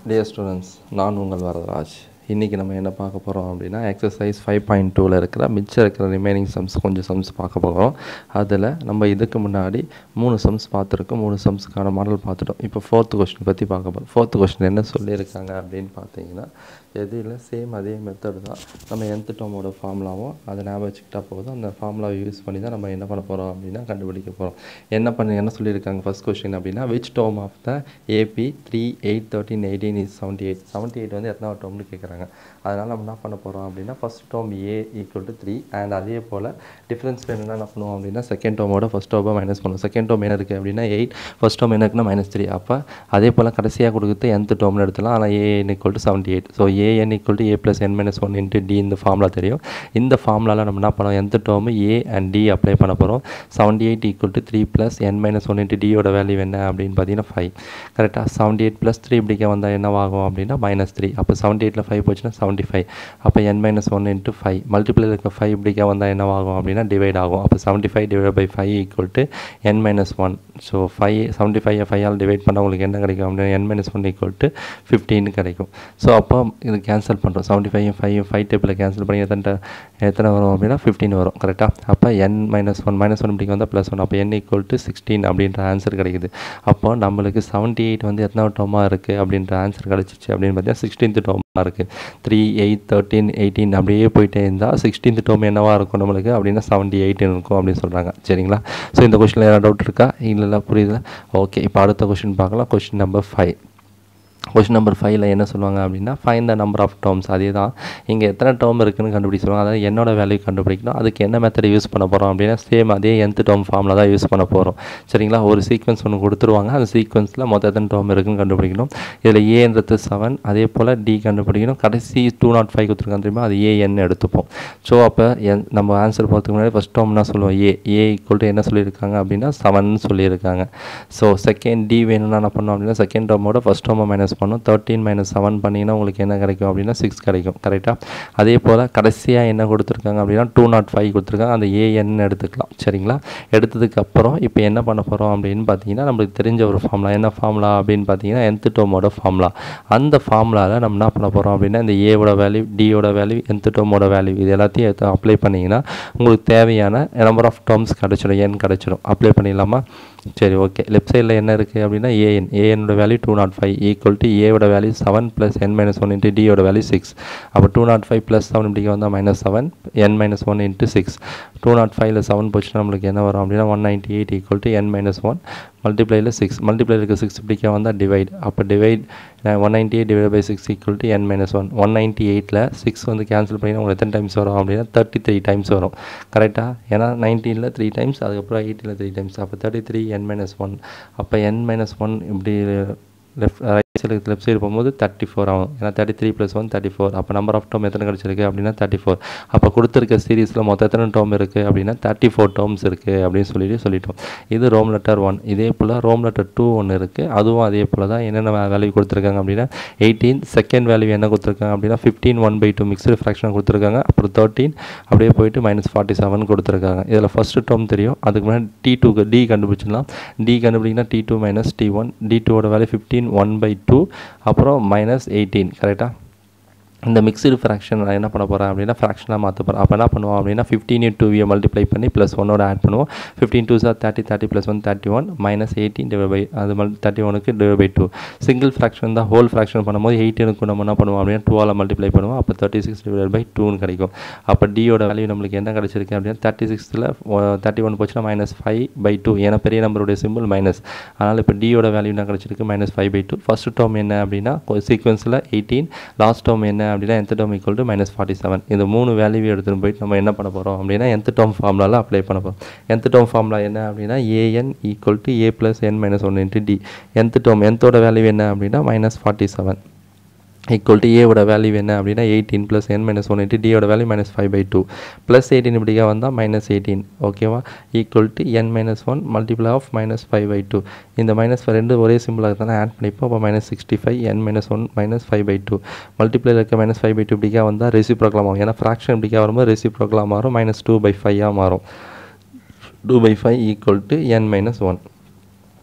dear students நான் உங்கள் வரதராஜ் இன்றைக்கி நம்ம என்ன பார்க்க போகிறோம் அப்படின்னா எக்ஸசைஸ் ஃபைவ் பாயிண்ட் டூவில் இருக்கிற மிச்சம் இருக்கிற ரிமைனிங் சம்ஸ் கொஞ்சம் சம்ஸ் பார்க்க போகிறோம் அதில் நம்ம இதுக்கு முன்னாடி மூணு சம்ஸ் பார்த்துருக்கோம் மூணு சம்ஸுக்கான மாடல் பார்த்துட்டோம் இப்போ ஃபோர்த்து கொஸ்டின் பற்றி பார்க்க போகிறோம் ஃபோர்த்து கொஸ்டின் என்ன சொல்லியிருக்காங்க அப்படின்னு பார்த்தீங்கன்னா எது இல்லை சேம் அதே மெத்தட் தான் நம்ம எந்த டோமோட ஃபார்முலாவும் அதை ஞாபகம் வச்சுக்கிட்டா போதும் அந்த ஃபார்முலாவை யூஸ் பண்ணி தான் நம்ம என்ன பண்ண போகிறோம் அப்படின்னா கண்டுபிடிக்க போகிறோம் என்ன பண்ணி என்ன சொல்லியிருக்காங்க ஃபஸ்ட் கொஸ்டின் அப்படின்னா which term of the AP three eight thirteen eighteen is seventy eight seventy eight வந்து எத்தனை டோம்னு கேட்குறாங்க அதனால் நம்ம என்ன பண்ண போகிறோம் அப்படின்னா first term A equal to three and அதே போல் டிஃப்ரென்ஸ் வேணும்னா என்ன பண்ணுவோம் அப்படின்னா செகண்ட் டோமோட ஃபஸ்ட் டோமை மைனஸ் பண்ணுவோம் செகண்ட் டோம் என்ன இருக்குது அப்படின்னா எயிட் ஃபஸ்ட் டோம் என்ன இருக்குன்னா மைனஸ் த்ரீ அப்போ அதே போல் கடைசியாக கொடுக்குறது எந்த டோம்னு எடுத்துலாம் ஆனால் A N equal to seventy eight so A N equal to A plus N minus one into D இந்த ஃபார்முலா தெரியும் இந்த ஃபார்முலாவில் நம்ம என்ன பண்ணோம் எந்த term A and D apply பண்ண போகிறோம் seventy eight equal to three plus N minus one into டியோட வேல்யூ என்ன அப்படின்னு பார்த்தீங்கன்னா ஃபைவ் கரெக்டாக செவன்ட்டி எயிட் ப்ளஸ் த்ரீ இப்படிக்க வந்தால் என்னவாகும் அப்படின்னா மைனஸ் த்ரீ அப்போ செவன்ட்டி எயிட்டில் ஃபைவ் போச்சுன்னா செவன்ட்டி ஃபைவ் அப்போ N minus one into five multiply இருக்க ஃபைவ் இப்படிக்க வந்தால் என்னவாகும் அப்படின்னா டிவைட் ஆகும் அப்போ seventy five divide by five equal to N minus one so five seventy five ஃபைவால் டிவைட் பண்ணால் உங்களுக்கு என்ன கிடைக்கும் அப்படின்னா N minus one equal to ஃபிஃப்டின்னு கிடைக்கும் ஸோ அப்போ இது கேன்சல் பண்ணுறோம் செவன்ட்டி ஃபைவ் ஃபைவ் ஃபைவ் டேப்பில் கேன்சல் பண்ணி எத்தனை எத்தனை வரும் அப்படின்னா ஃபிஃப்டின் வரும் கரெக்டாக அப்போ N minus one minus one இப்படிக்கு வந்தால் ப்ளஸ் ஒன் அப்போ என் ஈக்குவல் டு சிக்ஸ்டீன் அப்படின்ற ஆன்சர் கிடைக்குது அப்போ நம்மளுக்கு செவன்ட்டி எயிட் வந்து எத்தனை டோமாக இருக்குது அப்படின்ற ஆன்சர் கிடச்சிச்சு அப்படின்னு பார்த்தீங்கன்னா சிக்ஸ்டீன்த் டோமாக இருக்குது த்ரீ எயிட் தேர்ட்டீன் எயிட்டீன் அப்படியே போயிட்டே இருந்தால் சிக்ஸ்டீன்த் டோம் என்னவாக இருக்கும் நம்மளுக்கு அப்படின்னா செவன்ட்டி எயிட்னு இருக்கும் அப்படின்னு சொல்கிறாங்க சரிங்களா ஸோ இந்த கொஷினில் ஏதாவது டவுட் இருக்கா இல்லை இல்லை புரியுதுல ஓகே இப்போ அடுத்த கொஷின் பார்க்கலாம் question number five question number ஃபைவ்ல என்ன சொல்லுவாங்க அப்படின்னா find the number of terms அதே தான் இங்கே எத்தனை டேர்ம் இருக்குன்னு கண்டுபிடிக்க சொல்லுவாங்க அதாவது என்னோட வேல்யூ கண்டுபிடிக்கணும் அதுக்கு என்ன மெத்தட் யூஸ் பண்ண போகிறோம் அப்படின்னா சேம் அதே எந்த டேர்ம் ஃபார்மில் தான் யூஸ் பண்ண போகிறோம் சரிங்களா ஒரு சீக்வன்ஸ் ஒன்று கொடுத்துருவாங்க அந்த சீக்வன்ஸில் மொத்தம் எத்தனை டேர்ம் இருக்குன்னு கண்டுபிடிக்கணும் இதில் ஏன்றது செவன் அதே போல் டி கண்டுபிடிக்கணும் கடைசி டூ நாட் ஃபைவ் கொடுத்துருக்காங்க தெரியுமா அது ஏஎன் எடுத்துப்போம் ஸோ அப்போ என் நம்ம ஆன்சர் போகிறதுக்கு முன்னாடி ஃபஸ்ட் டேர்ம்னா சொல்லுவோம் ஏ ஏ ஈக்குவல் டு என்ன சொல்லியிருக்காங்க அப்படின்னா செவன் சொல்லியிருக்காங்க ஸோ செகண்ட் டி வேணும்னா என்ன பண்ணோம் அப்படின்னா செகண்ட் டேர்மோட ஃபஸ்ட் டேர்மை மைனஸ் பண்ணணும் தேர்ட்டின் மைனஸ் செவன் பண்ணிங்கன்னா உங்களுக்கு என்ன கிடைக்கும் அப்படின்னா சிக்ஸ் கிடைக்கும் கரெக்டாக அதே போல் கடைசியாக என்ன கொடுத்துருக்காங்க அப்படின்னா டூ நாட் ஃபைவ் கொடுத்துருக்காங்க அந்த ஏஎன் எடுத்துக்கலாம் சரிங்களா எடுத்ததுக்கு அப்புறம் இப்போ என்ன பண்ண போகிறோம் அப்படின்னு பார்த்தீங்கன்னா நம்மளுக்கு தெரிஞ்ச ஒரு ஃபார்முலா என்ன ஃபார்முலா அப்படின்னு பார்த்தீங்கன்னா என்த் டோமோட ஃபார்முலா அந்த ஃபார்முலாவில் நம்ம என்ன பண்ண போகிறோம் அப்படின்னா இந்த ஏவோட வேல்யூ டியோட வேல்யூ என்த் டோமோட வேல்யூ இது எல்லாத்தையும் அப்ளை பண்ணிங்கன்னா உங்களுக்கு தேவையான நம்பர் ஆஃப் டேர்ம்ஸ் கிடச்சிடும் என் கிடச்சிடும் அப்ளை பண்ணிடலாமா சரி ஓகே லெஃப்ட் சைடில் என்ன இருக்குது அப்படின்னா ஏஎன் ஏஎனோட value two nought five equal to ஏவோட வேல்யூ செவன் ப்ளஸ் என் மைனஸ் ஒன் இன்ட்டு டியோட வேல்யூ சிக்ஸ் அப்போ two nought five plus seven இப்படிக்கு வந்தால் minus seven N minus one into six two nought ஃபைவ்ல செவன் போச்சுன்னா நம்மளுக்கு என்ன வரும் அப்படின்னா one ninety eight equal to N minus one மல்டிப்ளைல சிக்ஸ் மல்டிப்ளை இருக்க சிக்ஸ் இப்படிக்க வந்தால் டிவைட் அப்போ divide one ninety eight divide by six equal to N minus one one ninety எயிட்டில் சிக்ஸ் வந்து கேன்சல் பண்ணினா உங்களுக்கு எத்தனை டைம்ஸ் வரும் அப்படின்னா தேர்ட்டி த்ரீ டைம்ஸ் வரும் கரெக்டாக ஏன்னா நைன்டீனில் த்ரீ டைம்ஸ் அதுக்கப்புறம் எயிட்டில் த்ரீ டைம்ஸ் அப்போ தேர்ட்டி த்ரீ என் மைனஸ் ஒன் அப்போ என் மைனஸ் ஒன் இப்படி left right side left side போகும்போது தேர்ட்டி ஃபோர் ஆகும் ஏன்னா thirty three plus one thirty four அப்போ நம்பர் ஆஃப் டோம் எத்தனை கிடச்சிருக்கு அப்படின்னா தேர்ட்டி ஃபோர் அப்போ கொடுத்துருக்க சீரீஸில் மொத்தம் எத்தனை டோம் இருக்குது அப்படின்னா தேர்ட்டி ஃபோர் டோம்ஸ் இருக்குது அப்படின்னு சொல்லிட்டு சொல்லிட்டோம் இது ரோம் லெட்டர் ஒன் இதே போல் ரோம் லெட்டர் டூ ஒன்று இருக்குது அதுவும் அதே போல் தான் என்னென்ன வேல்யூ கொடுத்துருக்காங்க அப்படின்னா எயிட்டீன் செகண்ட் வேல்யூ என்ன கொடுத்துருக்காங்க அப்படின்னா fifteen one by two mixed fraction கொடுத்துருக்காங்க அப்புறம் தேர்ட்டீன் அப்படியே போயிட்டு மைனஸ் ஃபார்ட்டி செவன் கொடுத்துருக்காங்க இதில் ஃபஸ்ட்டு டோம் தெரியும் அதுக்கு முன்னாடி டி டூக்கு டி கண்டுபிடிச்சிடலாம் டி கண்டுபிடிங்கன்னா T two minus D one T டூவோட value fifteen one by two அப்புறம் மைனஸ் எயிட்டீன் கரெக்டாக இந்த மிக்சடு ஃப்ராக்ஷன் நான் என்ன பண்ண போகிறேன் அப்படின்னா ஃப்ராக்ஷனாக மாற்ற போகிறேன் அப்போ என்ன பண்ணுவோம் அப்படின்னா ஃபிஃப்டீன் டூ வியை மல்டிப்ளை பண்ணி ப்ளஸ் ஒன்னோட ஆட் பண்ணுவோம் fifteen two sir thirty thirty plus one thirty one minus eighteen divide by அது மல் தேர்ட்டி ஒனுக்கு divide by two single fraction தான் ஹோல் ஃப்ராக்ஷன் பண்ணும்போது எயிட்டீனுக்கு நம்ம என்ன பண்ணுவோம் அப்படின்னா டூவால் மல்டிப்ளை பண்ணுவோம் அப்போ தேர்ட்டி சிக்ஸ் டிவைட் பை டூன்னு கிடைக்கும் அப்போ டியோட வேல்யூ நம்மளுக்கு என்ன கிடச்சிருக்கு அப்படின்னா தேர்ட்டி சிக்ஸில் தேர்ட்டி ஒன் போச்சுன்னா மைனஸ் ஃபைவ் பை டூ ஏன்னா பெரிய நம்பருடைய சிம்பிள் மைனஸ் அதனால் இப்போ டியோட வேல்யூ என்ன கிடச்சிருக்கு minus five by two first term என்ன அப்படின்னா சீக்வன்ஸில் எயிட்டீன் லாஸ்ட் டேர்ம் என்ன அப்படின்னா எந்த term equal to minus forty seven இந்த மூணு வேல்யூ எடுத்துகிட்டு போயிட்டு நம்ம என்ன பண்ண போகிறோம் அப்படின்னா எந்த டேர்ம் ஃபார்முலாவில் அப்ளை பண்ண போகிறோம் எந்த டேர்ம் ஃபார்முலா என்ன அப்படின்னா a n equal to A plus N minus one into d எந்த டேர்ம் எந்தோட வேல்யூ என்ன அப்படின்னா minus forty seven equal to ஏவோட வேல்யூ என்ன அப்படின்னா எயிட்டீன் ப்ளஸ் என் மைனஸ் ஒன் இன்ட்டு டியோட value minus five by two plus eighteen இப்படிக்கா வந்தால் மைனஸ் எயிட்டீன் ஓகேவா equal to N minus one multiply of minus five by two இந்த minus ரெண்டு ஒரே சிம்பிளாக தானே ஆட் பண்ணிப்போம் அப்போ minus sixty five n minus one minus five by two multiply இருக்க மைனஸ் ஃபைவ் பை டூ இப்படிக்கா வந்தால் ரெசிப்ரோக்லாம் ஆகும் ஏன்னா ஃப்ராக்ஷன் இப்படிக்கா வரும்போது ரெசிப்ரோக்லாம் மாறும் மைனஸ் டூ பை ஃபைவாக மாறும் two by five equal to N minus one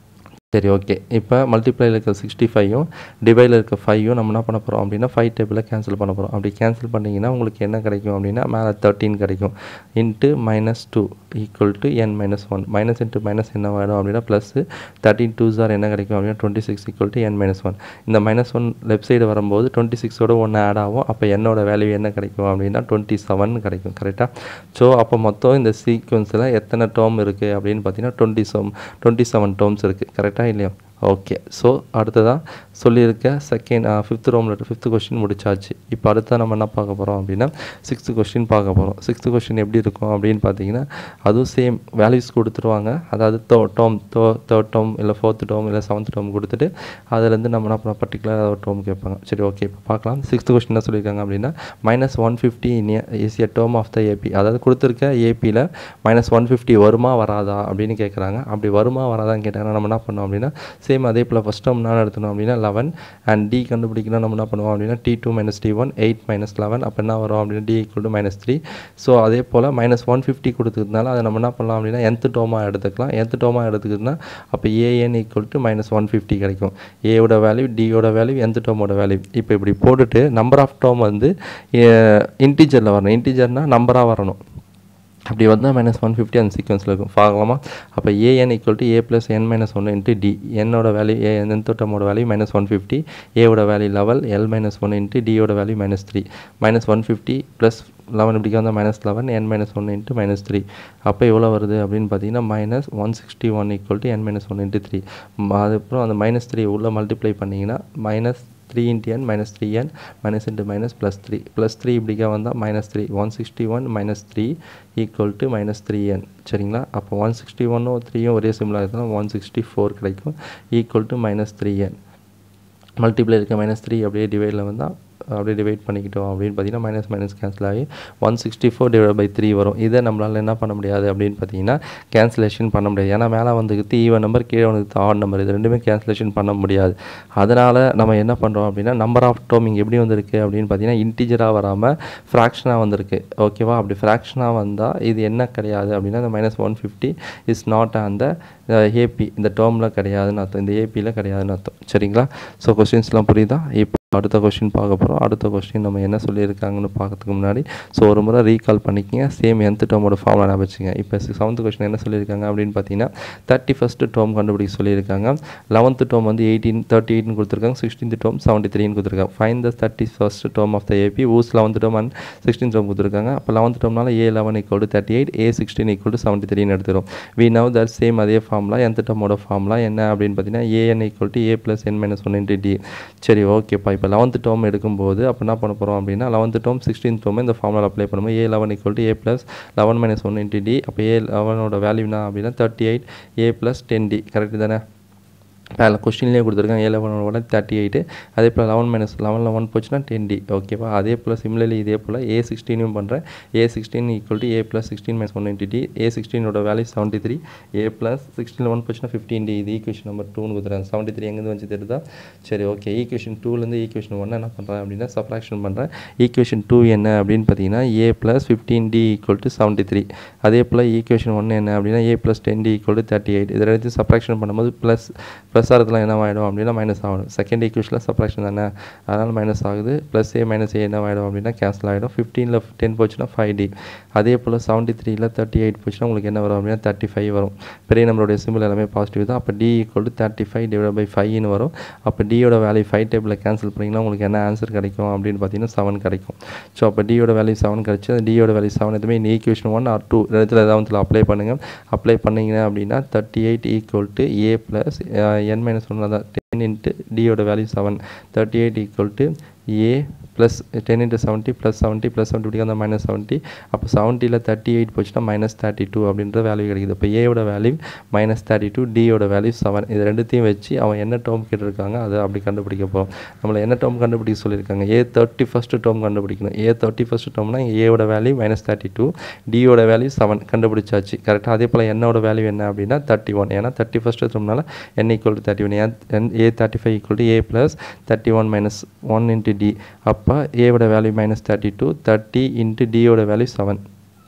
சரி ஓகே இப்போ மல்டிப்ளைல இருக்க சிக்ஸ்டி ஃபைவும் டிவைடில் இருக்க ஃபைவும் நம்ம என்ன பண்ண போகிறோம் அப்படின்னா ஃபைவ் டேபிளில் கேன்சல் பண்ண போகிறோம் அப்படி கேன்சல் பண்ணிங்கன்னா உங்களுக்கு என்ன கிடைக்கும் அப்படின்னா மேலே தேர்ட்டின் கிடைக்கும் into minus two equal to N minus one minus into minus என்ன ஆகிடும் அப்படின்னா ப்ளஸ் தேர்ட்டின் டூ சார் என்ன கிடைக்கும் அப்படின்னா twenty six equal to N minus one இந்த மைனஸ் ஒன் லெஃப்ட் சைடு வரும்போது டுவெண்ட்டி சிக்ஸோட ஒன்று ஆட் ஆகும் அப்போ என்னோட வேல்யூ என்ன கிடைக்கும் அப்படின்னா டுவெண்ட்டி செவன் கிடைக்கும் கரெக்டாக ஸோ அப்போ மொத்தம் இந்த சீக்வன்ஸில் எத்தனை டேர்ம் இருக்குது அப்படின்னு பார்த்தீங்கன்னா twenty seven twenty seven terms இருக்குது கரெக்டாக இல்லையா ஓகே ஸோ அடுத்ததாக சொல்லியிருக்க செகண்ட் ஃபிஃப்த் ரோமில் ஃபிஃப்த் கொஸ்டின் முடிச்சாச்சு இப்போ அடுத்தா நம்ம என்ன பார்க்க போகிறோம் அப்படின்னா சிக்ஸ்த்து கொஸ்டின் பார்க்க போகிறோம் சிக்ஸ்த்து கொஸ்டின் எப்படி இருக்கும் அப்படின்னு பார்த்தீங்கன்னா அதுவும் சேம் வேல்யூஸ் கொடுத்துருவாங்க அதாவது தோ டோம் தோ தேர்ட் டோம் இல்லை ஃபோர்த் டோம் இல்லை செவன்த் டோம் கொடுத்துட்டு அதுலேருந்து நம்ம என்ன பண்ண பர்டிகுலர் ஒரு டோம் கேட்பாங்க சரி ஓகே இப்போ பார்க்கலாம் சிக்ஸ்த் கொஸ்டின் என்ன சொல்லியிருக்காங்க அப்படின்னா minus one fifty is a term of the AP அதாவது கொடுத்துருக்க ஏபியில் மைனஸ் ஒன் ஃபிஃப்டி வருமா வராதா அப்படின்னு கேட்குறாங்க அப்படி வருமா வராதான்னு கேட்டாங்கன்னா நம்ம என்ன பண்ணோம் அப்படின்னா சேம் அதே போல் ஃபஸ்ட் டேர்ம் என்ன எடுத்தணும் அப்படின்னா லெவன் அண்ட் டி கண்டுபிடிக்கணும் நம்ம என்ன பண்ணுவோம் அப்படின்னா d two minus D one eight minus eleven அப்போ என்ன வரும் அப்படின்னா d equal to minus three so அதே போல் மைனஸ் ஒன் ஃபிஃப்டி கொடுத்ததுனால அதை நம்ம என்ன பண்ணலாம் அப்படின்னா எந்த டோமாக எடுத்துக்கலாம் எந்த டோமாக எடுத்துக்கிட்டுனா அப்போ a n equal to minus one fifty கிடைக்கும் ஏவோட வேல்யூ டியோட வேல்யூ எந்த டோமோட வேல்யூ இப்போ இப்படி போட்டுட்டு நம்பர் ஆஃப் டோம் வந்து இன்டீஜரில் வரணும் இன்டீஜர்னால் நம்பராக வரணும் அப்படி வந்தால் மைனஸ் ஒன் ஃபிஃப்டி அந்த சீக்வன்ஸில் இருக்கும் பார்க்கலாமா அப்போ a n equal to A plus N minus one into d என்னோட வேல்யூ ஏ எந்த டேர்மோட வேல்யூ மைனஸ் ஒன் ஃபிஃப்டி ஏவோட value eleven l minus one into டியோட value minus three minus one fifty plus eleven இப்படி வந்தால் minus eleven n minus one into minus three அப்போ எவ்வளோ வருது அப்படின்னு பார்த்தீங்கன்னா minus one sixty one equal to N minus one into three அதுக்கப்புறம் அந்த மைனஸ் த்ரீ உள்ளே மல்டிப்ளை பண்ணிங்கன்னா minus three into n minus three என் minus into minus plus three plus three இப்படிக்கா வந்தால் minus three one sixty one minus three equal to minus three n சரிங்களா அப்போ one sixty ஒன்னும் த்ரீயும் ஒரே சிம்பிளாக இருந்தால் ஒன் சிக்ஸ்டி ஃபோர் கிடைக்கும் equal to minus three n multiply இருக்க மைனஸ் த்ரீ அப்படியே டிவைடில் வந்தால் அப்படியே டிவைட் பண்ணிக்கிட்டோம் அப்படின்னு பார்த்தீங்கன்னா மைனஸ் மைனஸ் கேன்சல் ஆகி one sixty four divide by three வரும் இதை நம்மளால் என்ன பண்ண முடியாது அப்படின்னு பார்த்தீங்கன்னா கேன்சலேஷன் பண்ண முடியாது ஏன்னா மேலே வந்துக்கிட்டு ஈவன் நம்பர் கீழே வந்து ஆட் நம்பர் இது ரெண்டுமே கேன்சலேஷன் பண்ண முடியாது அதனால் நம்ம என்ன பண்ணுறோம் அப்படின்னா நம்பர் ஆஃப் டோம் இங்கே எப்படி வந்திருக்கு அப்படின்னு பார்த்தீங்கன்னா இன்டிஜராக வராமல் ஃப்ராக்ஷனாக வந்திருக்கு ஓகேவா அப்படி ஃப்ராக்ஷனாக வந்தால் இது என்ன கிடையாது அப்படின்னா இந்த minus one fifty is not அந்த ஏபி இந்த டேர்மில் கிடையாதுன்னு அர்த்தம் இந்த ஏபியில் கிடையாதுன்னு அர்த்தம் சரிங்களா ஸோ கொஸ்டின்ஸ்லாம் புரியுதா இப்போ அடுத்த கொஸ்டின் பார்க்க போகிறோம் அடுத்த கொஸ்டின் நம்ம என்ன சொல்லியிருக்காங்கன்னு பார்க்கறதுக்கு முன்னாடி ஸோ ஒரு முறை ரீகால் பண்ணிக்கங்க சேம் எந்த டேர்மோட ஃபார்முலா ஞாபகம் வச்சுங்க இப்போ செவன்த் கொஸ்டின் என்ன சொல்லியிருக்காங்க அப்படின்னு பார்த்தீங்கன்னா தேர்ட்டி ஃபஸ்ட்டு டேர்ம் கண்டுபிடிக்க சொல்லியிருக்காங்க லெவன்த்து டேர்ம் வந்து எயிட்டீன் தேர்ட்டி எயிட்னு கொடுத்துருக்காங்க சிக்ஸ்டீன்த் டேர்ம் செவன்ட்டி த்ரீன்னு கொடுத்துருக்காங்க find the thirty first term of the AP whose eleventh term and sixteen term கொடுத்துருக்காங்க அப்போ லெவன்த் டேர்ம்னால a eleven equal to thirty eight a sixteen equal to seventy த்ரீன்னு எடுத்துரும் we now that same அதே formula எந்த டேர்மோட formula என்ன அப்படின்னு பார்த்தீங்கன்னா a n equal to A plus N minus one into d சரி ஓகேப்பா இப்போ லெவன்த் டேர்ம் எடுக்கும்போது அப்போ என்ன பண்ண போகிறோம் அப்படின்னா லெவன்த் டேர்ம் சிக்ஸ்டீன் டேர்ம் இந்த ஃபார்முலா அப்ளை பண்ணும்போது a eleven equal to A plus eleven minus one into d அப்போ ஏ லெவனோட வேல்யூனா அப்படின்னா thirty eight a plus ten d correct தானே அதில் கொஸ்டின்லேயே கொடுத்துருக்காங்க ஏ லெவனோட தேர்ட்டி எயிட்டு அதே போல் லெவன் மைனஸ் லெவனில் ஒன் போச்சுன்னா டென் டி ஓகேவா அதே போல் சிம்லர்லி இதே போல் ஏ சிக்ஸ்டீனும் பண்ணுறேன் a sixteen equal to A plus sixteen minus one into d a சிக்ஸ்டீனோட value seventy three a plus sixteen one போச்சுன்னா ஃபிஃப்டீன் டி இது ஈக்குவேஷன் நம்பர் டூன்னு கொடுத்துறேன் செவன்ட்டி த்ரீ எங்கேருந்து வந்து தெரியுதா சரி ஓகே ஈக்குவேஷன் டூலேருந்து ஈக்குவேஷன் ஒன் என்ன பண்ணுறேன் அப்படின்னா சப்ராக்ஷன் பண்ணுறேன் ஈக்குவேஷன் டூ என்ன அப்படின்னு பார்த்தீங்கன்னா a plus fifteen d equal to seventy three அதே போல் ஈக்குவேஷன் ஒன் என்ன அப்படின்னா a plus ten d equal to thirty eight இதை எடுத்து சப்ராக்ஷன் பண்ணும்போது ப்ளஸ் ப்ளஸ் ஆகிறதுலாம் என்ன ஆகிடும் அப்படின்னா மைனஸ் ஆகிடும் செகண்ட் ஈக்குவேஷனில் சப்ராக்ஷன் தானே அதனால் மைனஸ் ஆகுது ப்ளஸ் ஏ மைனஸ் ஏ என்ன ஆகிடும் அப்படின்னா கேன்சல் ஆகிடும் ஃபிஃப்டீனில் டென் போச்சுன்னா ஃபைவ் டி அதே போல் செவன்ட்டி த்ரீல தேர்ட்டி எயிட் போச்சுன்னா உங்களுக்கு என்ன வரும் அப்படின்னா தேர்ட்டி ஃபைவ் வரும் பெரிய நம்மளுடைய சிம்பிள் எல்லாமே பாசிட்டிவ் தான் அப்போ d equal to thirty five divide by ஃபைவ்னு வரும் அப்போ டியோட வேல்யூ ஃபைவ் டேபிளில் கேன்சல் பண்ணிங்கன்னா உங்களுக்கு என்ன ஆன்சர் கிடைக்கும் அப்படின்னு பார்த்தீங்கன்னா செவன் கிடைக்கும் ஸோ அப்போ டியோட வேல்யூ செவன் கிடச்சி அந்த டியோட வேல்யூ செவன் எதுவுமே இந்த ஈக்குவேஷன் ஒன் ஆர் டூ இடத்துல ஏதாவது அப்ளை பண்ணுங்கள் அப்ளை பண்ணிங்க அப்படின்னா thirty eight equal to A plus N minus one தான் டென் இன்ட்டு டியோட value seven thirty eight equal to A plus ten into seventy plus seventy plus seventy இப்படி அந்த minus seventy அப்போ செவன்ட்டியில் தேர்ட்டி எயிட் போச்சுன்னா minus thirty two அப்படின்ற value கிடைக்குது இப்போ ஏயோட வேல்யூ மைனஸ் தேர்ட்டி டூ டியோட வேல்யூ செவன் இது ரெண்டுத்தையும் வச்சு அவன் என்ன டேர்ம் கேட்டிருக்காங்க அதை அப்படி கண்டுபிடிக்க போகிறோம் நம்மளை என்ன டேர்ம் கண்டுபிடிக்க சொல்லியிருக்காங்க ஏ தேர்ட்டி ஃபஸ்ட்டு டேர்ம் கண்டுபிடிக்கணும் ஏ தேர்ட்டி ஃபஸ்ட்டு டேர்ம்னா ஏயோட வேல்யூ மைனஸ் தேர்ட்டி டூ டியோட வேல்யூ செவன் கண்டுபிடிச்சாச்சு கரெக்டாக அதே போல் என்னோட வேல்யூ என்ன அப்படின்னா தேர்ட்டி ஒன் ஏன்னா தேர்ட்டி ஃபஸ்ட்டு டேர்ம்னால n equal to thirty one ஏன் a thirty five equal to A plus thirty one minus one into d அப்போ ஏவோட value minus thirty two thirty into டியோட value seven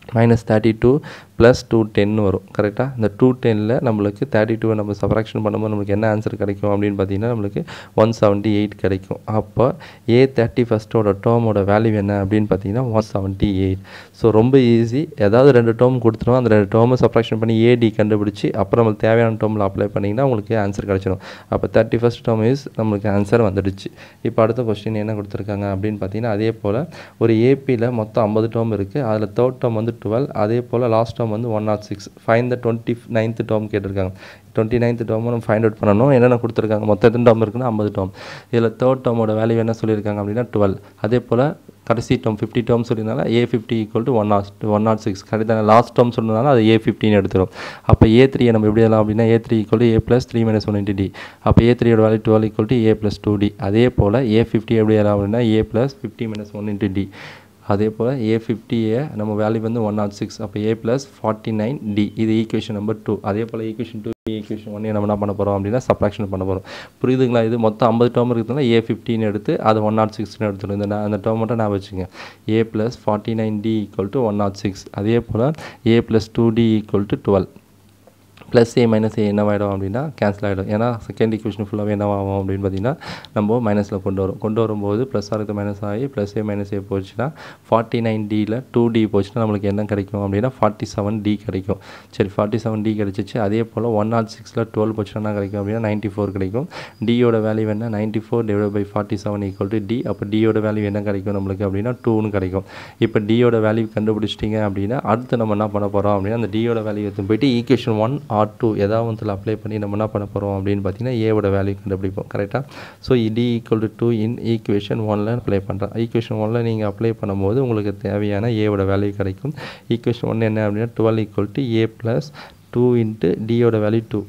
minus thirty two plus two ten வரும் கரெக்டாக இந்த two டென்னில் நம்மளுக்கு thirty டூவை நம்ம சப்ராக்ஷன் பண்ணும்போது நம்மளுக்கு என்ன ஆன்சர் கிடைக்கும் அப்படின்னு பார்த்தீங்கன்னா நம்மளுக்கு ஒன் செவன்ட்டி எயிட் கிடைக்கும் அப்போ ஏ தேர்ட்டி ஃபஸ்ட்டோட டேர்மோட வேல்யூ என்ன அப்படின்னு பார்த்தீங்கன்னா ஒன் செவன்ட்டி எயிட் ஸோ ரொம்ப ஈஸி ஏதாவது ரெண்டு டேர்ம் கொடுத்துருவோம் அந்த ரெண்டு டேர்மை சப்ராக்ஷன் பண்ணி ஏடி கண்டுபிடிச்சி அப்புறம் நம்மளுக்கு தேவையான டேர்மில் அப்ளை பண்ணிங்கன்னா உங்களுக்கு ஆன்சர் கிடச்சிடும் அப்போ தேர்ட்டி ஃபஸ்ட் டேர்ம் இஸ் நம்மளுக்கு ஆன்சர் வந்துடுச்சு இப்போ அடுத்த கொஸ்டின் என்ன கொடுத்துருக்காங்க அப்படின்னு பார்த்தீங்கன்னா அதே போல் ஒரு ஏபியில் மொத்தம் ஐம்பது டேர்ம் இருக்குது அதில் தேர்ட் டேர்ம் வந்து டுவெல் அதே போல் லாஸ்ட் டேர்ம் வந்து one nought six find the twenty ninth term கேட்டிருக்காங்க டுவெண்ட்டி நைன்த் டேர்மும் நம்ம ஃபைண்ட் அவுட் பண்ணணும் என்னென்ன கொடுத்துருக்காங்க மொத்தம் எத்தனை டேர்ம் இருக்குன்னா ஐம்பது டேர்ம் இதில் தேர்ட் டேர்மோட வேல்யூ என்ன சொல்லியிருக்காங்க அப்படின்னா டுவெல் அதே போல் கடைசி டேர்ம் ஃபிஃப்டி டேர்ம் சொல்லியிருந்தால a fifty equal to one nought one nought six கரெக்டாக லாஸ்ட் டேர்ம் சொன்னதால அது ஏ ஃபிஃப்டின்னு எடுத்துரும் அப்போ ஏ த்ரீ நம்ம எப்படி எழுதலாம் அப்படின்னா a three equal to A plus three minus one into d அப்போ ஏ த்ரீயோட value twelve equal to A plus two d அதே போல் ஏ ஃபிஃப்டி எப்படி எழுதலாம் அப்படின்னா a plus fifty minus one into d அதே போல் ஏ ஃபிஃப்டியை நம்ம வேல்யூ வந்து ஒன் நாட் சிக்ஸ் அப்போ a plus forty nine d இது ஈக்குவேஷன் நம்பர் டூ அதே போல் ஈக்குவேஷன் டூ ஈக்குவேஷன் ஒன் நம்ம என்ன பண்ண போகிறோம் அப்படின்னா சப்ராக்ஷன் பண்ண போகிறோம் புரியுதுங்களா இது மொத்தம் ஐம்பது டேர்ம் இருக்கிறதுனால ஏ ஃபிஃப்டின்னு எடுத்து அது ஒன் நாட் சிக்ஸ்னு எடுத்துடும் இந்த அந்த டேர்ம் மட்டும் நான் வச்சுங்க a plus forty nine d equal to one nought six அதே போல் a plus two d equal to twelve plus a minus a என்னவாயிடும் அப்படின்னா கேன்சல் ஆகிடும் ஏன்னா செகண்ட் ஈக்குவேஷன் ஃபுல்லாகவே என்னவாகும் அப்படின்னு பார்த்தீங்கன்னா நம்ம மைனஸில் கொண்டு வரும் கொண்டு வரும்போது ப்ளஸ் ஆகிறது மைனஸ் ஆகி ப்ளஸ் ஏ மைனஸ் ஏ போச்சுன்னா ஃபார்ட்டி நைன் டியில் டூ டி போச்சுன்னா நம்மளுக்கு என்ன கிடைக்கும் அப்படின்னா ஃபார்ட்டி செவன் டி கிடைக்கும் சரி ஃபார்ட்டி செவன் டி கிடைச்சிச்சு அதே போல் ஒன் நாட் சிக்ஸில் டுவெல் போச்சுன்னா என்ன கிடைக்கும் அப்படின்னா நைன்ட்டி ஃபோர் கிடைக்கும் டியோட வேல்யூ என்ன ninety four divide by forty seven equal to d அப்போ டியோட வேல்யூ என்ன கிடைக்கும் நம்மளுக்கு அப்படின்னா டூன்னு கிடைக்கும் இப்போ டியோட வேல்யூ கண்டுபிடிச்சிட்டிங்க அப்படின்னா அடுத்து நம்ம என்ன பண்ண போகிறோம் அப்படின்னா அந்த டியோட வேல்யூ எடுத்து போயிட்டு ஈக்குவேஷன் ஒன் ஆர் டூ ஏதாவது ஒன்றில் அப்ளை பண்ணி நம்ம என்ன பண்ண போகிறோம் அப்படின்னு பார்த்தீங்கன்னா ஏவோட வேல்யூ கண்டுபிடிப்போம் கரெக்டாக so d equal to two in equation ஒனில் அப்ளை பண்ணுறேன் ஈக்குவேஷன் ஒனில் நீங்கள் அப்ளை பண்ணும்போது உங்களுக்கு தேவையான ஏவோட வேல்யூ கிடைக்கும் ஈக்குவேஷன் ஒன் என்ன அப்படின்னா twelve equal to A plus two into டியோட value two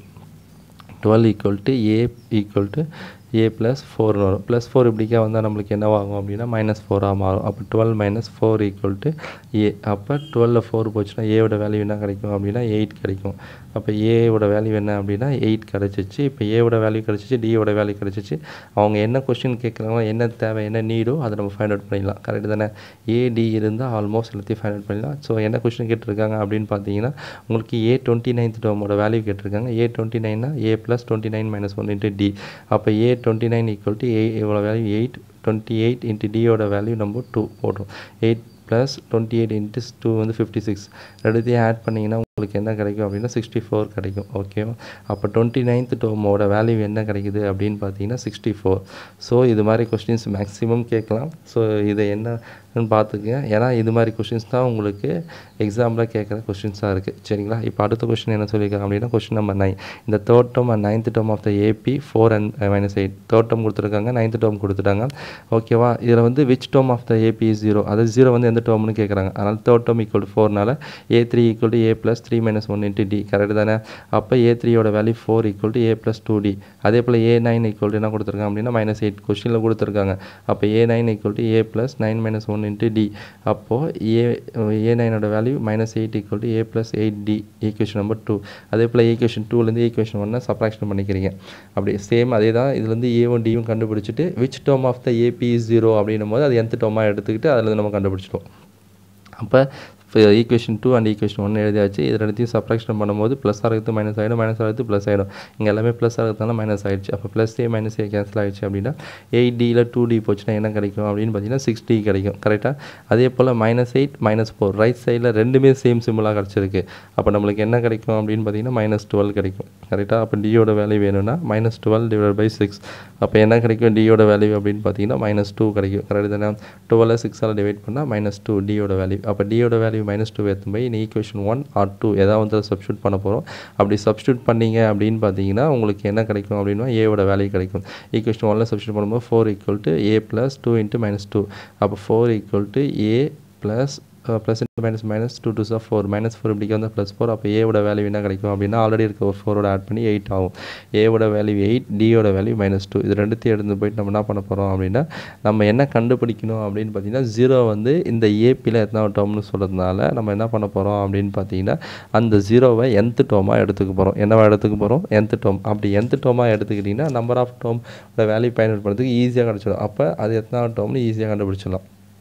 twelve equal to a equal to A plus ஃபோர்னு வரும் ப்ளஸ் ஃபோர் இப்படிக்கா வந்தால் நம்மளுக்கு என்னவாகும் அப்படின்னா மைனஸ் ஃபோராக மாறும் அப்போ twelve minus four equal to a அப்போ டுவெலில் ஃபோர் போச்சுன்னா ஏவோட வேல்யூ என்ன கிடைக்கும் அப்படின்னா எயிட் கிடைக்கும் அப்போ ஏவோட வேல்யூ என்ன அப்படின்னா எயிட் கிடச்சிச்சு இப்போ ஏவோட வேல்யூ கிடச்சிச்சு டியோட வேல்யூ கிடச்சிச்சு அவங்க என்ன கொஸ்டின் கேட்குறாங்களோ என்ன தேவை என்ன நீடோ அதை நம்ம ஃபைண்ட் அவுட் பண்ணிடலாம் கரெக்டு தானே ஏடி இருந்தால் ஆல்மோஸ்ட் எல்லாத்தையும் ஃபைண்ட் அவுட் பண்ணிடலாம் ஸோ என்ன கொஸ்டின் கேட்டிருக்காங்க அப்படின்னு பார்த்தீங்கன்னா உங்களுக்கு ஏ டுவெண்ட்டி நைன்த் டேர்மோட வேல்யூ கேட்டிருக்காங்க ஏ டுவெண்ட்டி நைன்னா a plus twenty nine minus one into d அப்போ a twenty nine equal to a இவ்வளோ value eight twenty eight into டியோட வேல்யூ நம்ம டூ போட்டோம் eight plus twenty eight into two வந்து fifty six ரெண்டுத்தையும் add பண்ணிங்கன்னா உங்களுக்கு என்ன கிடைக்கும் அப்படின்னா சிக்ஸ்டி ஃபோர் கிடைக்கும் ஓகேவா அப்போ டுவெண்ட்டி நைன்த் டோமோட வேல்யூ என்ன கிடைக்குது அப்படின்னு பார்த்தீங்கன்னா சிக்ஸ்டி ஃபோர் ஸோ இது மாதிரி கொஸ்டின்ஸ் மேக்ஸிமம் கேட்கலாம் ஸோ இதை என்னன்னு பார்த்துக்குங்க ஏன்னா இது மாதிரி கொஸ்டின்ஸ் தான் உங்களுக்கு எக்ஸாமில் கேட்குற கொஸ்டின்ஸாக இருக்குது சரிங்களா இப்போ அடுத்த கொஸ்டின் என்ன சொல்லியிருக்காங்க அப்படின்னா கொஸ்டின் நம்பர் நைன் இந்த third term and ninth term of the AP four and minus eight third term கொடுத்துருக்காங்க நைன்த் டேர்ம் கொடுத்துட்டாங்க ஓகேவா இதில் வந்து which term of the AP zero அதாவது ஜீரோ வந்து எந்த டேர்ம்னு கேட்குறாங்க அதனால் தேர்ட் டேர்ம் ஈக்குவல் டு ஃபோர்னால a three equal to A plus three minus one into d correct தானே அப்போ ஏ த்ரீயோட வேல்யூ four equal to A plus two d அதே போல் ஏ நைன் ஈக்குவல் டு என்ன கொடுத்துருக்காங்க அப்படின்னா மைனஸ் எயிட் கொஸ்டினில் கொடுத்துருக்காங்க அப்போ a nine equal to A plus nine minus one into d அப்போது ஏ ஏ நைனோட value minus eight equal to A plus eight d equation number two அதே போல் ஈக்குவேஷன் டூலேருந்து ஈக்குவேஷன் ஒன்னை சப்ராக்ஷன் பண்ணிக்கிறீங்க அப்படி சேம் அதே தான் இதுலேருந்து ஏவும் டியும் கண்டுபிடிச்சிட்டு which term of the AP zero அப்படின்னும் போது அது எந்த டேர்மாக எடுத்துக்கிட்டு அதில் நம்ம கண்டுபிடிச்சிட்டோம் அப்போ ஈக்குவேஷன் டூ அண்ட் ஈக்குவேஷன் ஒன்று எழுதியாச்சு இது ரெண்டுத்தையும் சப்ராக்ஷன் பண்ணும்போது ப்ளஸ் ஆகிறது மைனஸ் ஆகிடும் மைனஸ் ஆகிறது ப்ளஸ் ஆகிடும் இங்கே எல்லாமே ப்ளஸ் ஆகிறதுனால மைனஸ் ஆகிடுச்சு அப்போ plus a minus a cancel ஆகிடுச்சு அப்படின்னா எயிட் டியில் டூ டி போச்சுன்னா என்ன கிடைக்கும் அப்படின்னு பார்த்தீங்கன்னா சிக்ஸ் டி கிடைக்கும் கரெக்டாக அதே போல் minus eight minus four right சைடில் ரெண்டுமே சேம் சிம்பிளாக கிடச்சிருக்கு அப்போ நம்மளுக்கு என்ன கிடைக்கும் அப்படின்னு பார்த்தீங்கன்னா மைனஸ் டுவெல் கிடைக்கும் கரெக்டாக அப்போ டியோட வேல்யூ வேணும்னா minus twelve divide by six அப்போ என்ன கிடைக்கும் டியோட வேல்யூ அப்படின்னு பார்த்தீங்கன்னா மைனஸ் டூ கிடைக்கும் கரெக்ட் தானே டுவெல் சிக்ஸால் டிவைட் பண்ணால் மைனஸ் டூ டியோட வேல்யூ அப்போ டியோட வேல்யூ மைனஸ் டூ எடுத்து போய் நீ ஈக்குவேஷன் ஒன் ஆர் டூ ஏதாவது வந்து சப்ஸ்டியூட் பண்ண போகிறோம் அப்படி சப்ஸ்டியூட் பண்ணீங்க அப்படின்னு பார்த்தீங்கன்னா உங்களுக்கு என்ன கிடைக்கும் அப்படின்னா ஏவோட வேல்யூ கிடைக்கும் ஈக்குவேஷன் ஒன்ல சப்ஸ்டியூட் பண்ணும்போது four equal to A plus two into minus two அப்போ four equal to A plus plus into minus minus two two sir four minus four இப்படிக்கு வந்து ப்ளஸ் ஃபோர் அப்போ ஏவோட வேல்யூ என்ன கிடைக்கும் அப்படின்னா ஆல்ரெடி இருக்க ஒரு ஃபோரோட ஆட் பண்ணி எயிட் ஆகும் ஏவோட வேல்யூ எயிட் டியோட வேல்யூ மைனஸ் டூ இது ரெண்டுத்தையும் எடுத்து போயிட்டு நம்ம என்ன பண்ண போகிறோம் அப்படின்னா நம்ம என்ன கண்டுபிடிக்கணும் அப்படின்னு பார்த்தீங்கன்னா ஜீரோ வந்து இந்த ஏபியில் எத்தனை டேர்ம்னு சொல்கிறதுனால நம்ம என்ன பண்ண போகிறோம் அப்படின்னு பார்த்தீங்கன்னா அந்த ஜீரோவை எந்த டோமாக எடுத்துக்க போகிறோம் என்னவா எடுத்துக்க போகிறோம் எந்த டோம் அப்படி எந்த டோமாக எடுத்துக்கிட்டிங்கன்னா நம்பர் ஆஃப் டோமோட வேல்யூ பயன்படுத்துறதுக்கு ஈஸியாக கிடச்சிடும் அப்போ அது எத்தனை டோம்னு ஈஸியாக கண்டுபிடிச்சிடலாம்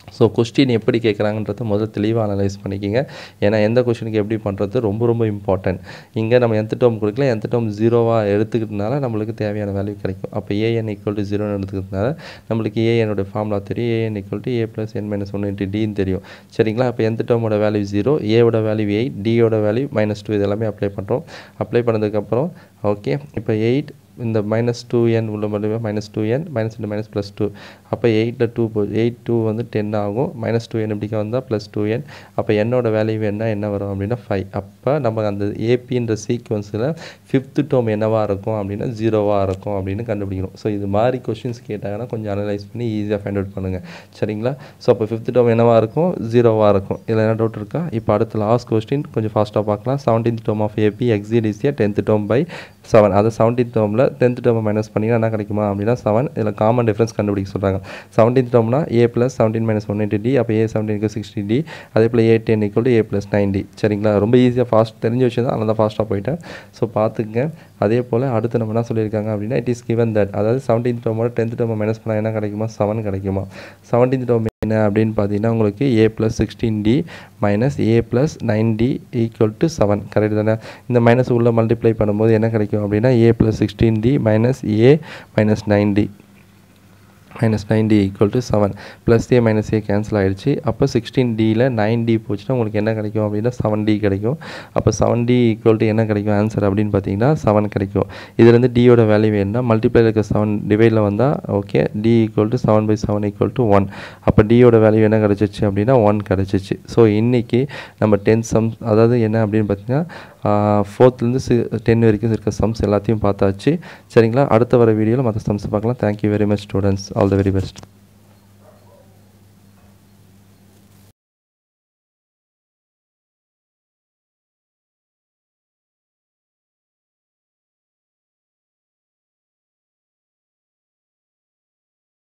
ஸோ கொஸ்டின் எப்படி கேட்குறாங்கன்றத முதல்ல தெளிவாக அனலைஸ் பண்ணிக்கிங்க ஏன்னா எந்த கொஸ்டினுக்கு எப்படி பண்ணுறது ரொம்ப ரொம்ப இம்பார்ட்டன்ட் இங்கே நம்ம எந்த டேர்ம் கொடுக்கல எந்த டேர்ம் ஜீரோவாக எடுத்துக்கிட்டனால நம்மளுக்கு தேவையான வேல்யூ கிடைக்கும் அப்போ ஏஎன் ஈக்குவல் டு ஜீரோன்னு எடுத்துக்கிறதுனால நம்மளுக்கு ஏஎனோட ஃபார்முலா தெரியும் a n equal to A plus N minus one into டின்னு தெரியும் சரிங்களா அப்போ எந்த டேர்மோட வேல்யூ ஜீரோ ஏவோட வேல்யூ எயிட் டியோட வேல்யூ மைனஸ் டூ இதெல்லாமே அப்ளை பண்ணுறோம் அப்ளை பண்ணதுக்கப்புறம் ஓகே இப்போ எயிட் இந்த மைனஸ் டூ என் உள்ள மட்டுமே மைனஸ் டூ என் மைனஸ் ரெண்டு மைனஸ் ப்ளஸ் டூ அப்போ எயிட்டில் டூ போ எயிட் டூ வந்து டென் ஆகும் மைனஸ் டூ என் இப்படிக்க வந்தால் ப்ளஸ் டூ என் அப்போ என்னோட வேல்யூ என்ன என்ன வரும் அப்படின்னா ஃபைவ் அப்போ நம்ம அந்த ஏபின்ற சீக்வன்ஸில் ஃபிஃப்த்து டோம் என்னவாக இருக்கும் அப்படின்னா ஜீரோவாக இருக்கும் அப்படின்னு கண்டுபிடிக்கணும் ஸோ இது மாதிரி கொஷின்ஸ் கேட்டாங்கன்னா கொஞ்சம் அனலைஸ் பண்ணி ஈஸியாக ஃபைண்ட் அவுட் பண்ணுங்கள் சரிங்களா ஸோ அப்போ ஃபிஃப்த் டோம் என்னவாக இருக்கும் ஜீரோவாக இருக்கும் இதில் என்ன டவுட் இருக்கா இப்போ அடுத்த லாஸ்ட் கொஸ்டின் கொஞ்சம் ஃபாஸ்ட்டாக பார்க்கலாம் seventeenth term of AP exceeds its tenth term by seven அதை செவன்டீன்த் டோமில் டென்த் டேர்மை மைனஸ் பண்ணிங்கன்னா என்ன கிடைக்குமா அப்படின்னா செவன் இதில் காமன் டிஃப்ரென்ஸ் கண்டுபிடிக்க சொல்கிறாங்க செவன்டீன்த் டேர்ம்னா a plus seventeen minus one eighty d அப்போ ஏ செவன்டீனுக்கு சிக்ஸ்டி டி அதே போல் a ten equal to A plus nine d சரிங்களா ரொம்ப ஈஸியாக ஃபாஸ்ட் தெரிஞ்ச விஷயம் தான் அதனால தான் ஃபாஸ்ட்டாக போயிட்டேன் ஸோ பார்த்துங்க அதே போல் அடுத்து நம்ம என்ன சொல்லியிருக்காங்க அப்படின்னா இட் இஸ் கிவன் தட் அதாவது செவன்டீன்த் டேர்மோட டென்த் டேர்மை மைனஸ் பண்ணால் என்ன கிடைக்குமா செவன் கிடைக்குமா செவன்டீன்த் டேர்ம் என்ன அப்படின்னு பார்த்தீங்கன்னா உங்களுக்கு a plus sixteen d minus a plus nine d equal to seven correct தானே இந்த மைனஸ் உள்ள மல்டிப்ளை பண்ணும்போது என்ன கிடைக்கும் அப்படின்னா a plus sixteen d minus a minus nine d minus nine d equal to seven plus a minus a cancel ஆகிடுச்சு அப்போ சிக்ஸ்டீன் டியில் நைன் டி போச்சுன்னா உங்களுக்கு என்ன கிடைக்கும் அப்படின்னா செவன் டி கிடைக்கும் அப்போ செவன் டி ஈக்குவல் டு என்ன கிடைக்கும் ஆன்சர் அப்படின்னு பார்த்தீங்கன்னா செவன் கிடைக்கும் இதுலேருந்து டியோட வேல்யூ வேணும்னா மல்டிப்ளை இருக்க செவன் டிவைடில் வந்தால் okay d equal to seven by seven equal to one அப்போ டியோட வேல்யூ என்ன கிடச்சிச்சு அப்படின்னா ஒன் கிடச்சிச்சு ஸோ இன்றைக்கி நம்ம டென் சம்ஸ் அதாவது என்ன அப்படின்னு பார்த்தீங்கன்னா ஃபோர்த்லேருந்து சி டென் வரைக்கும் இருக்க சம்ஸ் எல்லாத்தையும் பார்த்தாச்சு சரிங்களா அடுத்த வர வீடியோவில் மற்ற சம்ஸ் பார்க்கலாம் thank you very much students all the very best